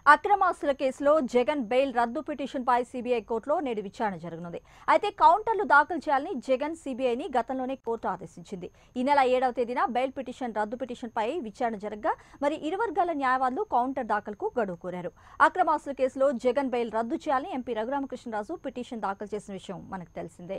అక్రమాస్తుల కేసులో జగన్ బెయిల్ రద్దు పిటిషన్పై సీబీఐ కోర్టులో నేడు విచారణ జరగనుంది అయితే కౌంటర్లు దాఖలు చేయాలని జగన్ సీబీఐని గతంలోనే కోర్టు ఆదేశించింది ఈ నెల ఏడవ తేదీన బెయిల్ పిటిషన్ రద్దు పిటిషన్పై విచారణ జరగగా మరి ఇరు వర్గాల న్యాయవాదులు కౌంటర్ దాఖలకు గడువు కోరారు అక్రమాస్తుల కేసులో జగన్ బెయిల్ రద్దు చేయాలని ఎంపీ రఘురామకృష్ణరాజు పిటిషన్ దాఖలు చేసిన విషయం మనకు తెలిసిందే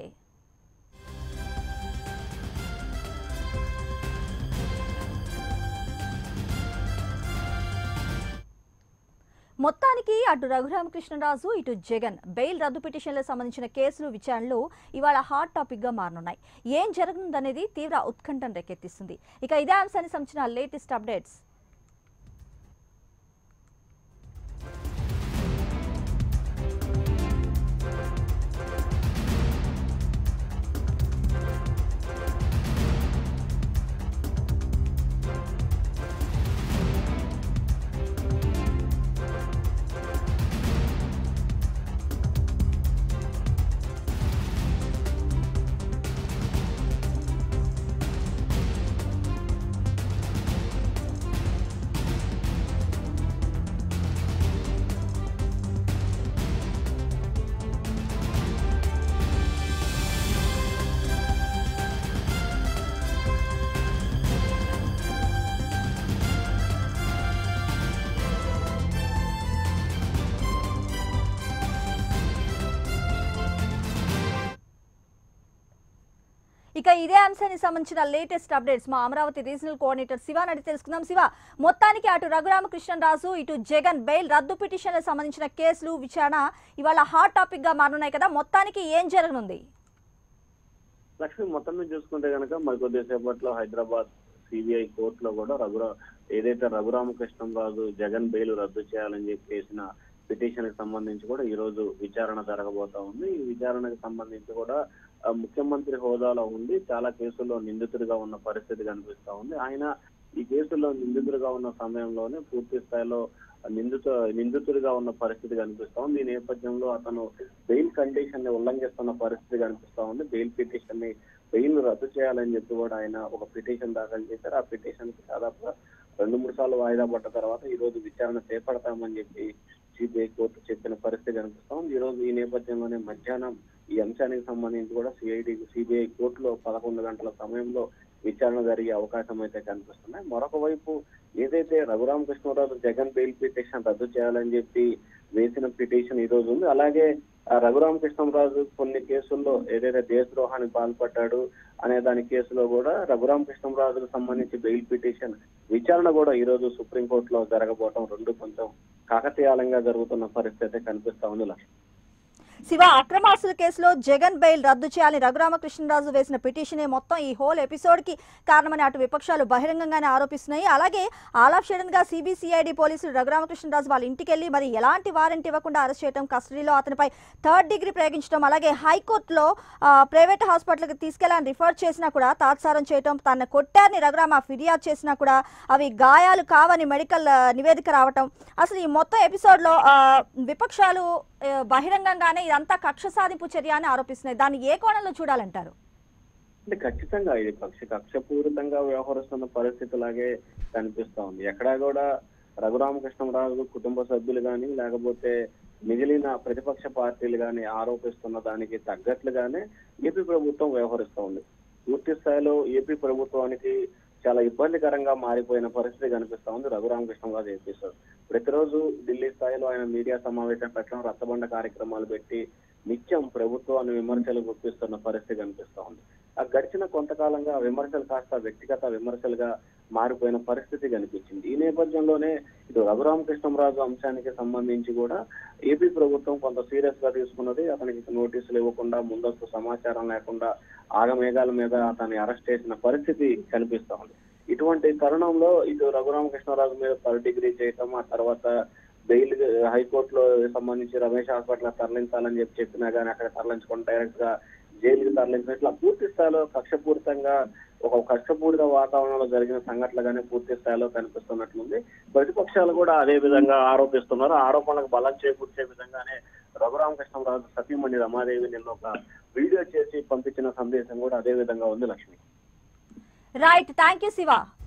మొత్తానికి అటు రఘురామకృష్ణరాజు ఇటు జగన్ బెయిల్ రద్దు పిటిషన్లకు సంబంధించిన కేసులు విచారణలు ఇవాళ హాట్ టాపిక్ గా మారనున్నాయి ఏం జరగనుందనేది తీవ్ర ఉత్కంఠను రేకెత్తిస్తుంది ఇక ఇదే అంశానికి సంబంధించిన లేటెస్ట్ అప్డేట్స్ ఇక ఇదే అంశానికి సంబంధించిన లేటెస్ట్ అప్డేట్స్ మా అమరావతి రీజనల్ కోఆర్డినేటర్ శివ అడిగి తెలుసుకుందాం శివ మొత్తానికి అటు రఘురామకృష్ణరాజు ఇటు జగన్ బెయిల్ రద్దు పిటిషన్లకు సంబంధించిన కేసులు విచారణ ఇవాళ హాట్ టాపిక్ గా మారనున్నాయి కదా మొత్తానికి ఏం జరగనుంది లక్ష్మి మొత్తం మీద చూసుకుంటే కనుక మరి కొద్దిసేపట్లో హైదరాబాద్ సిబిఐ కోర్టులో కూడా రఘురా ఏదైతే రఘురామకృష్ణంరాజు జగన్ బెయిల్ రద్దు చేయాలని చెప్పి వేసిన పిటిషన్ కి సంబంధించి కూడా ఈ రోజు విచారణ జరగబోతా ఉంది ఈ విచారణకు సంబంధించి కూడా ఆ, ముఖ్యమంత్రి హోదాలో ఉండి చాలా కేసుల్లో నిందితుడిగా ఉన్న పరిస్థితి కనిపిస్తా ఉంది ఆయన ఈ కేసుల్లో నిందితుడిగా ఉన్న సమయంలోనే పూర్తి స్థాయిలో నిందితు నిందితుడిగా ఉన్న పరిస్థితి కనిపిస్తా ఉంది ఈ నేపథ్యంలో అతను బెయిల్ కండిషన్ ని ఉల్లంఘిస్తున్న పరిస్థితి కనిపిస్తా ఉంది బెయిల్ పిటిషన్ ని బెయిల్ రద్దు చేయాలని చెప్పి కూడా ఆయన ఒక పిటిషన్ దాఖలు చేశారు ఆ పిటిషన్ కి దాదాపుగా రెండు మూడు సార్లు వాయిదా పడ్డ తర్వాత ఈ రోజు విచారణ చేపడతామని చెప్పి సిబిఐ కోర్టు చెప్పిన పరిస్థితి కనిపిస్తా ఉంది ఈ రోజు ఈ నేపథ్యంలోనే మధ్యాహ్నం ఈ అంశానికి సంబంధించి కూడా సిఐడి సిబిఐ కోర్టులో పదకొండు గంటల సమయంలో విచారణ జరిగే అవకాశం అయితే కనిపిస్తున్నాయి మరొక వైపు ఏదైతే రఘురామకృష్ణరాజు జగన్ బెయిల్ పిటిషన్ రద్దు చేయాలని చెప్పి వేసిన పిటిషన్ ఈ రోజు ఉంది అలాగే ఆ రఘురామకృష్ణరాజు కొన్ని కేసుల్లో ఏదైతే దేశద్రోహానికి పాల్పడ్డాడు అనే దాని కేసులో కూడా రఘురామకృష్ణరాజుకు సంబంధించి బెయిల్ పిటిషన్ విచారణ కూడా ఈ రోజు సుప్రీంకోర్టులో జరగబోవడం రెండు కొంచెం కాకతీయాలంగా జరుగుతున్న పరిస్థితి కనిపిస్తా ఉంది లక్ష్మి శివ అక్రమాస్తుల కేసులో జగన్ బెయిల్ రద్దు చేయాలని రఘురామకృష్ణరాజు వేసిన పిటిషనే మొత్తం ఈ హోల్ ఎపిసోడ్ కి కారణమని అటు విపక్షాలు బహిరంగంగానే ఆరోపిస్తున్నాయి అలాగే ఆల్ ఆఫ్ సడన్ గా సిబిసిఐడి పోలీసులు రఘురామకృష్ణరాజు వాళ్ళ ఇంటికి వెళ్లి మరి ఎలాంటి వారెంట్ ఇవ్వకుండా అరెస్ట్ చేయడం కస్టడీలో అతనిపై థర్డ్ డిగ్రీ ప్రయోగించడం అలాగే హైకోర్టులో ఆ, ప్రైవేట్ హాస్పిటల్కి తీసుకెళ్లాలని రిఫర్ చేసినా కూడా తాత్సారం చేయడం తన కొట్టారని రఘురామ ఫిర్యాదు చేసినా కూడా అవి గాయాలు కావని మెడికల్ ఆ, నివేదిక రావటం అసలు ఈ మొత్తం ఎపిసోడ్లో ఆ, విపక్షాలు ఆ, బహిరంగంగానే ఇదంతా కక్ష సాధింపు చర్య అని ఆరోపిస్తున్నాయి దాన్ని ఏ కోణంలో చూడాలంటారు అంటే ఖచ్చితంగా ఇది కక్ష కక్షపూరితంగా వ్యవహరిస్తున్న పరిస్థితి లాగే కనిపిస్తా ఉంది ఎక్కడా కూడా రఘురామకృష్ణరాజు కుటుంబ సభ్యులు కానీ లేకపోతే మిగిలిన ప్రతిపక్ష పార్టీలు కానీ ఆరోపిస్తున్న దానికి తగ్గట్లుగానే ఏపీ ప్రభుత్వం వ్యవహరిస్తూ ఉంది పూర్తి స్థాయిలో ఏపీ ప్రభుత్వానికి చాలా ఇబ్బందికరంగా మారిపోయిన పరిస్థితి కనిపిస్తా ఉంది రఘురామకృష్ణరాజు ఏపీసారు ప్రతిరోజు ఢిల్లీ స్థాయిలో ఆయన మీడియా సమావేశం పెట్టడం రచ్చబండ కార్యక్రమాలు పెట్టి నిత్యం ప్రభుత్వాన్ని విమర్శలు గుప్పిస్తున్న పరిస్థితి కనిపిస్తా ఉంది ఆ గడిచిన కొంతకాలంగా ఆ విమర్శలు కాస్త వ్యక్తిగత విమర్శలుగా మారిపోయిన పరిస్థితి కనిపించింది ఈ నేపథ్యంలోనే ఇటు రఘురామకృష్ణరాజు అంశానికి సంబంధించి కూడా ఏపీ ప్రభుత్వం కొంత సీరియస్ గా తీసుకున్నది అతనికి నోటీసులు ఇవ్వకుండా ముందస్తు సమాచారం లేకుండా ఆగమేఘాల మీద అతన్ని అరెస్ట్ చేసిన పరిస్థితి కనిపిస్తా ఉంది ఇటువంటి తరుణంలో ఇటు రఘురామకృష్ణరాజు మీద థర్డ్ డిగ్రీ చేయటం ఆ తర్వాత బెయిల్ హైకోర్టులో సంబంధించి రమేష్ హాస్పిటల్ తరలించాలని చెప్పి చెప్పినా కానీ అక్కడ తరలించకుండా డైరెక్ట్ గా జైలుకి తరలించడం ఇట్లా పూర్తి స్థాయిలో కక్షపూరితంగా ఒక కష్టపూరిత వాతావరణంలో జరిగిన సంఘటనలుగానే పూర్తి స్థాయిలో కనిపిస్తున్నట్లుంది ప్రతిపక్షాలు కూడా అదే విధంగా ఆరోపిస్తున్నారు ఆరోపణలకు బలం చేకూర్చే విధంగానే రఘురామకృష్ణరాజు సతీమణి రమాదేవి నిన్న ఒక వీడియో చేసి పంపించిన సందేశం కూడా అదే విధంగా ఉంది Lakshmi right thank you Shiva